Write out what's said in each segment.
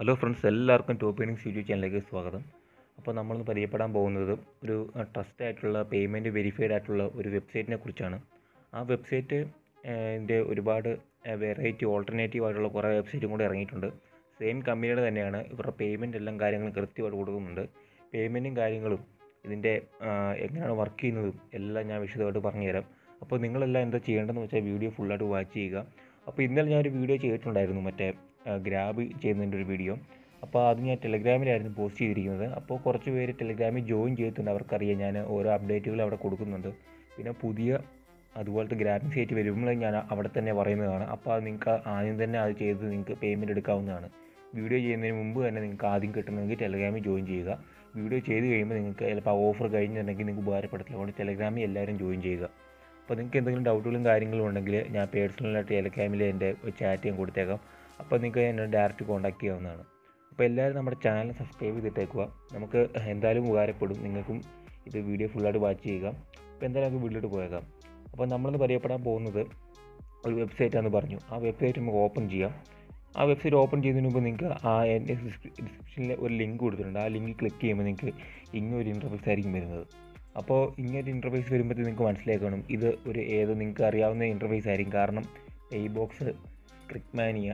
hello friends എല്ലാവർക്കും top earnings YouTube ചാനലിലേക്ക് സ്വാഗതം അപ്പോൾ നമ്മളിന്ന് പരിചയപ്പെടാൻ പോകുന്നത് ഒരു ട്രസ്റ്റ് ആയിട്ടുള്ള പേയ്മെൻറ്റ് വെരിഫൈഡ് ആയിട്ടുള്ള ഒരു വെബ്സൈറ്റിനെ കുറിച്ചാണ് ആ വെബ്സൈറ്റ് ൻ്റെ ഒരുപാട് വെറൈറ്റി ഓൾട്ടർനേറ്റീവ് ആയിട്ടുള്ള കുറേ വെബ്സൈറ്റും കൂടെ ഇറങ്ങിയിട്ടുണ്ട് സെയിം കമ്പനിയുടെ തന്നെയാണ് ഇവരുടെ പേയ്മെൻറ്റ് എല്ലാം കാര്യങ്ങളും കൃത്യമായിട്ട് കൊടുക്കുന്നുണ്ട് പേയ്മെൻറ്റും കാര്യങ്ങളും ഇതിൻ്റെ എങ്ങനെയാണ് വർക്ക് ചെയ്യുന്നതും എല്ലാം ഞാൻ വിശദമായിട്ട് പറഞ്ഞുതരാം അപ്പോൾ നിങ്ങളെല്ലാം എന്താ ചെയ്യേണ്ടതെന്ന് വെച്ചാൽ വീഡിയോ ഫുള്ളായിട്ട് വാച്ച് ചെയ്യുക അപ്പോൾ ഇന്നലെ ഞാനൊരു വീഡിയോ ചെയ്തിട്ടുണ്ടായിരുന്നു മറ്റേ ഗ്രാബ് ചെയ്യുന്നതിൻ്റെ ഒരു വീഡിയോ അപ്പോൾ അത് ഞാൻ ടെലഗ്രാമിലായിരുന്നു പോസ്റ്റ് ചെയ്തിരിക്കുന്നത് അപ്പോൾ കുറച്ച് പേര് ടെലഗ്രാമിൽ ജോയിൻ ചെയ്തിട്ടുണ്ട് അവർക്കറിയാം ഞാൻ ഓരോ അപ്ഡേറ്റുകൾ അവിടെ കൊടുക്കുന്നുണ്ട് പിന്നെ പുതിയ അതുപോലത്തെ ഗ്രാബിംഗ് സൈറ്റ് വരുമ്പോൾ ഞാൻ അവിടെ തന്നെ പറയുന്നതാണ് അപ്പോൾ അത് നിങ്ങൾക്ക് ആദ്യം തന്നെ അത് ചെയ്ത് നിങ്ങൾക്ക് പേയ്മെൻറ്റ് എടുക്കാവുന്നതാണ് വീഡിയോ ചെയ്യുന്നതിന് മുമ്പ് തന്നെ നിങ്ങൾക്ക് ആദ്യം കിട്ടണമെങ്കിൽ ടെലഗ്രാമിൽ ജോയിൻ ചെയ്യുക വീഡിയോ ചെയ്ത് കഴിയുമ്പോൾ നിങ്ങൾക്ക് ചിലപ്പോൾ ആ ഓഫർ കഴിഞ്ഞിട്ടുണ്ടെങ്കിൽ നിങ്ങൾക്ക് ഉപകാരപ്പെടത്തില്ല അതുകൊണ്ട് ടെലഗ്രാമിൽ എല്ലാവരും ജോയിൻ ചെയ്യുക അപ്പോൾ നിങ്ങൾക്ക് എന്തെങ്കിലും ഡൗട്ടുകളും കാര്യങ്ങളും ഉണ്ടെങ്കിൽ ഞാൻ പേഴ്സണലായിട്ട് ടെലഗ്രാമിൽ എൻ്റെ ചാറ്റ് ഞാൻ കൊടുത്തേക്കാം അപ്പോൾ നിങ്ങൾക്ക് എന്നെ ഡയറക്റ്റ് കോൺടാക്ട് ചെയ്യാവുന്നതാണ് അപ്പോൾ എല്ലാവരും നമ്മുടെ ചാനൽ സബ്സ്ക്രൈബ് ചെയ്തിട്ടേക്കുക നമുക്ക് എന്തായാലും ഉപകാരപ്പെടും നിങ്ങൾക്കും ഇത് വീഡിയോ ഫുള്ളായിട്ട് വാച്ച് ചെയ്യുക അപ്പോൾ എന്തായാലും നമുക്ക് വീട്ടിലോട്ട് പോയേക്കാം അപ്പോൾ നമ്മളിന്ന് പരിചയപ്പെടാൻ പോകുന്നത് ഒരു വെബ്സൈറ്റാണെന്ന് പറഞ്ഞു ആ വെബ്സൈറ്റ് നമുക്ക് ഓപ്പൺ ചെയ്യാം ആ വെബ്സൈറ്റ് ഓപ്പൺ ചെയ്യുന്നതിന് മുമ്പ് നിങ്ങൾക്ക് ആ എൻ്റെ ഡിസ്ക്രിപ്ഷനിൽ ഒരു ലിങ്ക് കൊടുത്തിട്ടുണ്ട് ആ ലിങ്ക് ക്ലിക്ക് ചെയ്യുമ്പോൾ നിങ്ങൾക്ക് ഇങ്ങനൊരു ഇൻ്റർഫേസ് ആയിരിക്കും വരുന്നത് അപ്പോൾ ഇങ്ങനൊരു ഇൻ്റർഫേസ് വരുമ്പോഴത്തേക്ക് നിങ്ങൾക്ക് മനസ്സിലാക്കണം ഇത് ഒരു ഏത് നിങ്ങൾക്ക് അറിയാവുന്ന ഇൻ്റർഫേസ് ആയിരിക്കും കാരണം pay box CricMania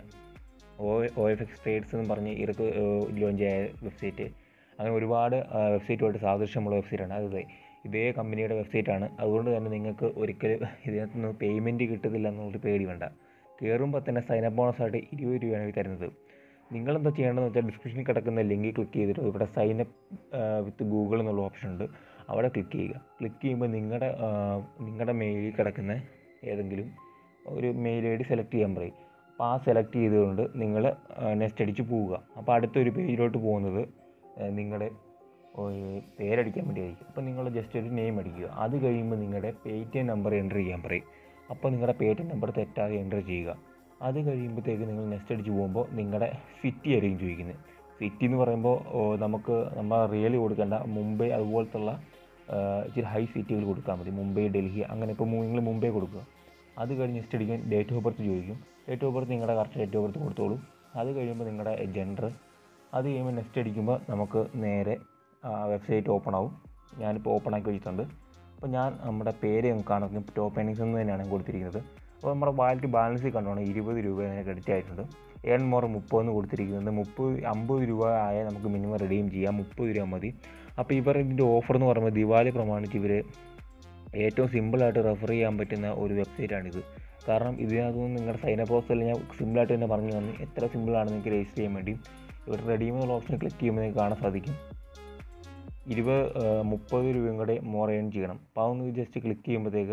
O O F X trades എന്ന് പറഞ്ഞ് ഇറക്ക് ലോഞ്ച് ആയ വെബ്സൈറ്റ് അങ്ങനെ ഒരുപാട് വെബ്സൈറ്റുമായിട്ട് സാദൃശ്യമുള്ള വെബ്സൈറ്റാണ് അത് ഇതേ കമ്പനിയുടെ വെബ്സൈറ്റാണ് അതുകൊണ്ട് തന്നെ നിങ്ങൾക്ക് ഒരിക്കലും ഇതിനകത്ത് നിന്ന് പേയ്മെൻറ്റ് കിട്ടത്തില്ല എന്നുള്ളൊരു പേടി വേണ്ട കയറുമ്പോൾ തന്നെ സൈനപ്പ് ബോണസായിട്ട് ഇരുപത് രൂപയാണ് ഇവർ തരുന്നത് നിങ്ങളെന്താ ചെയ്യേണ്ടതെന്ന് വെച്ചാൽ ഡിസ്ക്രിപ്ഷനിൽ കിടക്കുന്ന ലിങ്ക് ക്ലിക്ക് ചെയ്തിട്ട് ഇവിടെ സൈനപ്പ് വിത്ത് ഗൂഗിൾ എന്നുള്ള ഓപ്ഷൻ ഉണ്ട് അവിടെ ക്ലിക്ക് ചെയ്യുക ക്ലിക്ക് ചെയ്യുമ്പോൾ നിങ്ങളുടെ നിങ്ങളുടെ മെയിലിൽ കിടക്കുന്ന ഏതെങ്കിലും ഒരു മെയിൽ ഐ ഡി സെലക്ട് ചെയ്യാൻ പറയും അപ്പോൾ ആ സെലക്ട് ചെയ്തുകൊണ്ട് നിങ്ങൾ നെക്സ്റ്റ് അടിച്ച് പോവുക അപ്പോൾ അടുത്തൊരു പേജിലോട്ട് പോകുന്നത് നിങ്ങളുടെ പേരടിക്കാൻ വേണ്ടിയായിരിക്കും അപ്പോൾ നിങ്ങൾ ജസ്റ്റ് ഒരു നെയിം അടിക്കുക അത് കഴിയുമ്പോൾ നിങ്ങളുടെ പേ ടി എം നമ്പർ എൻ്റർ ചെയ്യാൻ പറയും അപ്പോൾ നിങ്ങളുടെ പേ ടി എം നമ്പർ തെറ്റാതെ എൻ്റർ ചെയ്യുക അത് കഴിയുമ്പോഴത്തേക്ക് നിങ്ങൾ നെക്സ്റ്റ് അടിച്ച് പോകുമ്പോൾ നിങ്ങളുടെ സിറ്റി ആയിരിക്കും ചോദിക്കുന്നത് സിറ്റി എന്ന് പറയുമ്പോൾ നമുക്ക് നമ്മൾ റിയലി കൊടുക്കേണ്ട മുംബൈ അതുപോലത്തുള്ള ഇച്ചിരി ഹൈ സിറ്റികൾ കൊടുത്താൽ മതി മുംബൈ ഡൽഹി അങ്ങനെ ഇപ്പോൾ നിങ്ങൾ മുംബൈ കൊടുക്കുക അത് കഴിഞ്ഞ് നെക്സ്റ്റ് അടിക്കാൻ ഡേറ്റ് ഓഫ് ബർത്ത് ചോദിക്കും ഡേറ്റ് ഓഫ് ബർത്ത് നിങ്ങളുടെ കറക്റ്റ് ഡേറ്റ് ഓഫ് ബർത്ത് കൊടുത്തോളൂ അത് കഴിയുമ്പോൾ നിങ്ങളുടെ ജെൻഡർ അത് കഴിയുമ്പോൾ നെക്സ്റ്റ് അടിക്കുമ്പോൾ നമുക്ക് നേരെ വെബ്സൈറ്റ് ഓപ്പൺ ആവും ഞാനിപ്പോൾ ഓപ്പൺ ആക്കി വെച്ചിട്ടുണ്ട് അപ്പോൾ ഞാൻ നമ്മുടെ പേര് കാണുന്നത് ടോപ്പ് എർണിങ്സ് എന്ന് തന്നെയാണ് കൊടുത്തിരിക്കുന്നത് അപ്പോൾ നമ്മുടെ വാലറ്റ് ബാലൻസിൽ കണ്ടോണം ഇരുപത് രൂപ അതിന് ക്രെഡിറ്റ് ആയിട്ടുണ്ട് ഏൺ മോർ മുപ്പതെന്ന് കൊടുത്തിരിക്കുന്നത് മുപ്പത് അമ്പത് രൂപ ആയാൽ നമുക്ക് മിനിമം റെഡീം ചെയ്യാം മുപ്പത് രൂപ മതി അപ്പോൾ ഇവർ ഇതിൻ്റെ ഓഫർ എന്ന് പറയുമ്പോൾ ദിവാലി പ്രമാണിച്ച് ഇവർ ഏറ്റവും സിമ്പിളായിട്ട് റെഫർ ചെയ്യാൻ പറ്റുന്ന ഒരു വെബ്സൈറ്റാണിത് കാരണം ഇതിനകത്തുനിന്ന് നിങ്ങളുടെ സൈൻ അപ്പ് പ്രോസസ്സിൽ ഞാൻ സിമ്പിളായിട്ട് തന്നെ പറഞ്ഞു തന്നു എത്ര സിമ്പിളാണ് നിങ്ങൾക്ക് രജിസ്റ്റർ ചെയ്യാൻ വേണ്ടി ഇവിടെ റെഡീം എന്നുള്ള ഓപ്ഷൻ ക്ലിക്ക് ചെയ്യുമ്പോൾ നിങ്ങൾക്ക് കാണാൻ സാധിക്കും ഇരുപത് മുപ്പത് രൂപയും കൂടെ മോർ ഏൺ ചെയ്യണം അപ്പോൾ അതൊന്ന് ജസ്റ്റ് ക്ലിക്ക് ചെയ്യുമ്പോഴത്തേക്ക്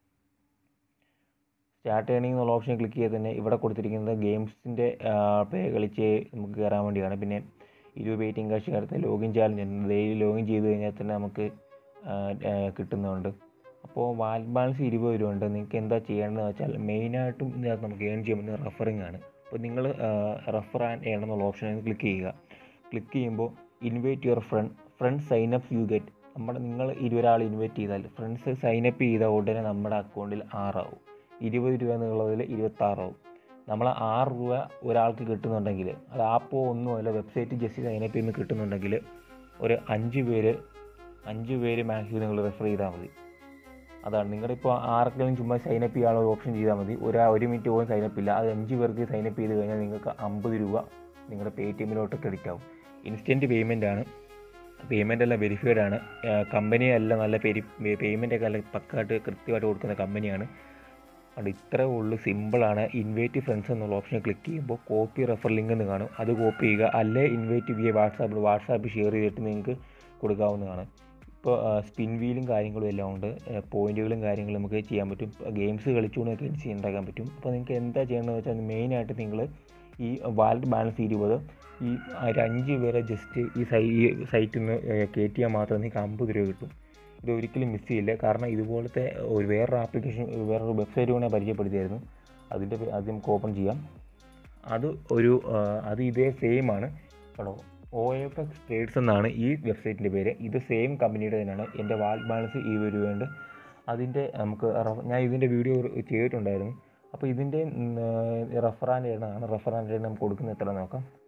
സ്റ്റാർട്ട് ഏണിംഗ് എന്നുള്ള ഓപ്ഷൻ ക്ലിക്ക് ചെയ്ത് തന്നെ ഇവിടെ കൊടുത്തിരിക്കുന്നത് ഗെയിംസിൻ്റെ പേ കളിച്ച് നമുക്ക് കയറാൻ വേണ്ടിയാണ് പിന്നെ ഇരുപത് വെയിറ്റിംഗ് കാശ് കയറത്തെ ലോഗിൻ ചാലഞ്ച് ഉണ്ട് ഡെയിലി ലോഗിൻ ചെയ്ത് കഴിഞ്ഞാൽ തന്നെ നമുക്ക് കിട്ടുന്നുണ്ട് അപ്പോൾ വാലറ്റ് ബാലൻസ് ഇരുപത് രൂപ ഉണ്ട് നിങ്ങൾക്ക് എന്താ ചെയ്യേണ്ടതെന്ന് വെച്ചാൽ മെയിനായിട്ടും ഇതിനകത്ത് നമുക്ക് ഏൺ ചെയ്യാൻ പറ്റുന്നത് റെഫറിങ് ആണ് അപ്പോൾ നിങ്ങൾ റെഫർ ആൻഡ് ഏൺ എന്നുള്ള ഓപ്ഷനിൽ ക്ലിക്ക് ചെയ്യുക ക്ലിക്ക് ചെയ്യുമ്പോൾ invite your friend friend sign up you get നമ്മുടെ നിങ്ങൾ ഇരുപതൊരാൾ ഇൻവൈറ്റ് ചെയ്താൽ ഫ്രണ്ട്സ് സൈൻ അപ്പ് ചെയ്ത ഉടനെ നമ്മുടെ അക്കൗണ്ടിൽ ആറാവും ഇരുപത് രൂപ എന്നുള്ളതിൽ ഇരുപത്താറാവും നമ്മൾ ആറ് രൂപ ഒരാൾക്ക് കിട്ടുന്നുണ്ടെങ്കിൽ അത് ആപ്പോ ഒന്നുമല്ല വെബ്സൈറ്റ് ജസ്റ്റ് സൈനപ്പ് ചെയ്യുന്ന കിട്ടുന്നുണ്ടെങ്കിൽ ഒരു അഞ്ച് പേര് അഞ്ച് പേര് മാക്സിമം നിങ്ങൾ റെഫർ ചെയ്താൽ മതി അതാണ് നിങ്ങളുടെ ഇപ്പോൾ ആർക്കെങ്കിലും ചുമ്മാ സൈനപ്പ് ചെയ്യാനുള്ള ഒരു ഓപ്ഷൻ ചെയ്താൽ മതി ഒരു ഒരു മിനിറ്റ് പോലും സൈനപ്പ് ഇല്ല അത് അഞ്ച് പേർക്ക് സൈനപ്പ് ചെയ്ത് കഴിഞ്ഞാൽ നിങ്ങൾക്ക് അമ്പത് രൂപ നിങ്ങളുടെ പേ ടി എമ്മിലോട്ട് ക്രെഡിറ്റ് ആവും ഇൻസ്റ്റൻറ്റ് പേയ്മെൻ്റ് ആണ് പേയ്മെൻ്റ് എല്ലാം വെരിഫൈഡ് ആണ് കമ്പനി എല്ലാം നല്ല പെരി പേയ്മെൻ്റ് ഒക്കെ നല്ല പക്കായിട്ട് കൃത്യമായിട്ട് കൊടുക്കുന്ന കമ്പനിയാണ് അത് ഇത്രേ ഉള്ളൂ സിമ്പിളാണ് ഇൻവൈറ്റ് ഫ്രണ്ട്സ് എന്നുള്ള ഓപ്ഷൻ ക്ലിക്ക് ചെയ്യുമ്പോൾ കോപ്പി റെഫർ ലിങ്ക് എന്ന് കാണും അത് കോപ്പി ചെയ്യുക അല്ലെ ഇൻവൈറ്റ് വിയ വാട്സാപ്പിൽ വാട്സാപ്പ് ഷെയർ ചെയ്തിട്ട് നിങ്ങൾക്ക് കൊടുക്കാവുന്നതാണ് ഇപ്പോൾ സ്പിൻ വീലും കാര്യങ്ങളും എല്ലാം ഉണ്ട് പോയിന്റുകളും കാര്യങ്ങളും നമുക്ക് ചെയ്യാൻ പറ്റും ഗെയിംസ് കളിച്ചുകൊണ്ട് കറൻസി ഉണ്ടാക്കാൻ പറ്റും അപ്പോൾ നിങ്ങൾക്ക് എന്താ ചെയ്യേണ്ടതെന്ന് വെച്ചാൽ മെയിനായിട്ട് നിങ്ങൾ ഈ വാലറ്റ് ബാലൻസ് ഇരുപത് ഈ ഒരു അഞ്ച് പേരെ ജസ്റ്റ് ഈ സൈ ഈ സൈറ്റിൽ നിന്ന് കയറ്റിയാൽ മാത്രമേ നിങ്ങൾക്ക് അമ്പത് രൂപ കിട്ടും ഇത് ഒരിക്കലും മിസ് ചെയ്യില്ല കാരണം ഇതുപോലത്തെ ഒരു വേറൊരു ആപ്ലിക്കേഷൻ വേറൊരു വെബ്സൈറ്റ് കൂടെ പരിചയപ്പെടുത്തിയായിരുന്നു അതിൻ്റെ അത് നമുക്ക് ഓപ്പൺ ചെയ്യാം അത് ഒരു അത് ഇതേ സെയിം ആണ് കേട്ടോ ഒ എഫ് എക്സ് ട്രേഡ്സ് എന്നാണ് ഈ വെബ്സൈറ്റിൻ്റെ പേര് ഇത് സെയിം കമ്പനിയുടെ തന്നെയാണ് എൻ്റെ വാലറ്റ് ബാലൻസ് ഇരുപത് രൂപയുണ്ട് അതിൻ്റെ നമുക്ക് ഞാൻ ഇതിൻ്റെ വീഡിയോ ചെയ്തിട്ടുണ്ടായിരുന്നു അപ്പോൾ ഇതിൻ്റെ റെഫറാൻ്റെ ആണ് റെഫറാൻ്റെ നമുക്ക് കൊടുക്കുന്നത് എത്ര നോക്കാം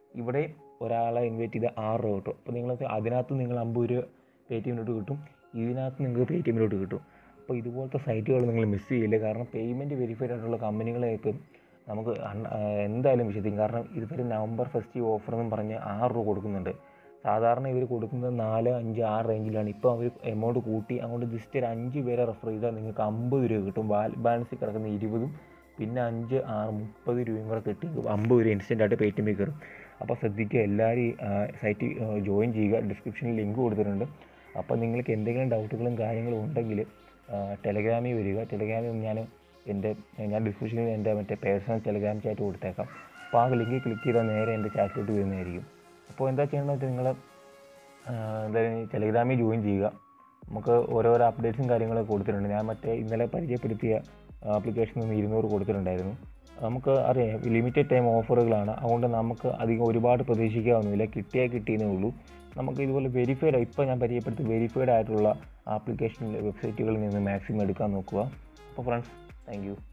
ഇവിടെ ഒരാളെ ഇൻവൈറ്റ് ചെയ്ത് ആറ് രൂപ കിട്ടും അപ്പോൾ നിങ്ങൾ അതിനകത്ത് നിങ്ങൾ അമ്പത് രൂപ പേ ടി എമ്മിലോട്ട് കിട്ടും ഇതിനകത്ത് നിങ്ങൾക്ക് പേ ടി എമ്മിലോട്ട് കിട്ടും അപ്പോൾ ഇതുപോലത്തെ സൈറ്റുകൾ നിങ്ങൾ മിസ് ചെയ്യില്ല കാരണം പേയ്മെൻറ്റ് വെരിഫൈഡ് ആയിട്ടുള്ള കമ്പനികളെ ഇപ്പം നമുക്ക് അൺ- ആ, എന്തായാലും വിശ്വസിക്കും കാരണം ഇതുവരെ നവംബർ ഫെസ്റ്റീവ് ഓഫർ എന്നും പറഞ്ഞ് ആറ് രൂപ കൊടുക്കുന്നുണ്ട് സാധാരണ ഇവർ കൊടുക്കുന്നത് നാല് അഞ്ച് ആറ് റേഞ്ചിലാണ് ഇപ്പോൾ അവർ എമൗണ്ട് കൂട്ടി അങ്ങോട്ട് ജസ്റ്റ് ഒരു അഞ്ച് പേരെ റെഫർ ചെയ്താൽ നിങ്ങൾക്ക് അമ്പത് രൂപ കിട്ടും ബാൽ ബാലൻസിൽ കിടക്കുന്ന ഇരുപതും പിന്നെ അഞ്ച് ആറ് മുപ്പത് രൂപയും കൂടെ കിട്ടി അമ്പത് രൂപ ഇൻസ്റ്റൻ്റ് ആയിട്ട് പേ ടി എമ്മിൽ കയറും അപ്പോൾ ശ്രദ്ധിക്കുക എല്ലാവരും ഈ സൈറ്റിൽ ജോയിൻ ചെയ്യുക ഡിസ്ക്രിപ്ഷനിൽ ലിങ്ക് കൊടുത്തിട്ടുണ്ട് അപ്പോൾ നിങ്ങൾക്ക് എന്തെങ്കിലും ഡൗട്ടുകളും കാര്യങ്ങളും ഉണ്ടെങ്കിൽ ടെലഗ്രാമിൽ വരിക ടെലഗ്രാമിൽ ഞാൻ എൻ്റെ ഞാൻ ഡിസ്ക്രിപ്ഷനിൽ എൻ്റെ മറ്റേ പേഴ്സണൽ ടെലഗ്രാം ചാറ്റ് കൊടുത്തേക്കാം അപ്പോൾ ആ ലിങ്ക് ക്ലിക്ക് ചെയ്താൽ നേരെ എൻ്റെ ചാറ്റിലോട്ട് വരുന്നതായിരിക്കും അപ്പോൾ എന്താ ചെയ്യേണ്ടത് വെച്ചാൽ നിങ്ങൾ എന്തായാലും ടെലഗ്രാമിൽ ജോയിൻ ചെയ്യുക നമുക്ക് ഓരോരോ അപ്ഡേറ്റ്സും കാര്യങ്ങളൊക്കെ കൊടുത്തിട്ടുണ്ട് ഞാൻ മറ്റേ ഇന്നലെ പരിചയപ്പെടുത്തിയ ആപ്ലിക്കേഷനിൽ നിന്ന് ഇരുന്നൂറ് കൊടുത്തിട്ടുണ്ടായിരുന്നു നമുക്ക് അറിയാം ലിമിറ്റഡ് ടൈം ഓഫറുകളാണ് അതുകൊണ്ട് നമുക്ക് അധികം ഒരുപാട് പ്രതീക്ഷിക്കാവുന്നില്ല കിട്ടിയാൽ കിട്ടിയെന്നേ ഉള്ളൂ നമുക്ക് ഇതുപോലെ വെരിഫൈഡ് ഇപ്പോൾ ഞാൻ പരിചയപ്പെടുത്തി വെരിഫൈഡ് ആയിട്ടുള്ള ആപ്ലിക്കേഷൻ വെബ്സൈറ്റുകളിൽ നിന്ന് മാക്സിമം എടുക്കാൻ നോക്കുക അപ്പോൾ ഫ്രണ്ട്സ് താങ്ക് യു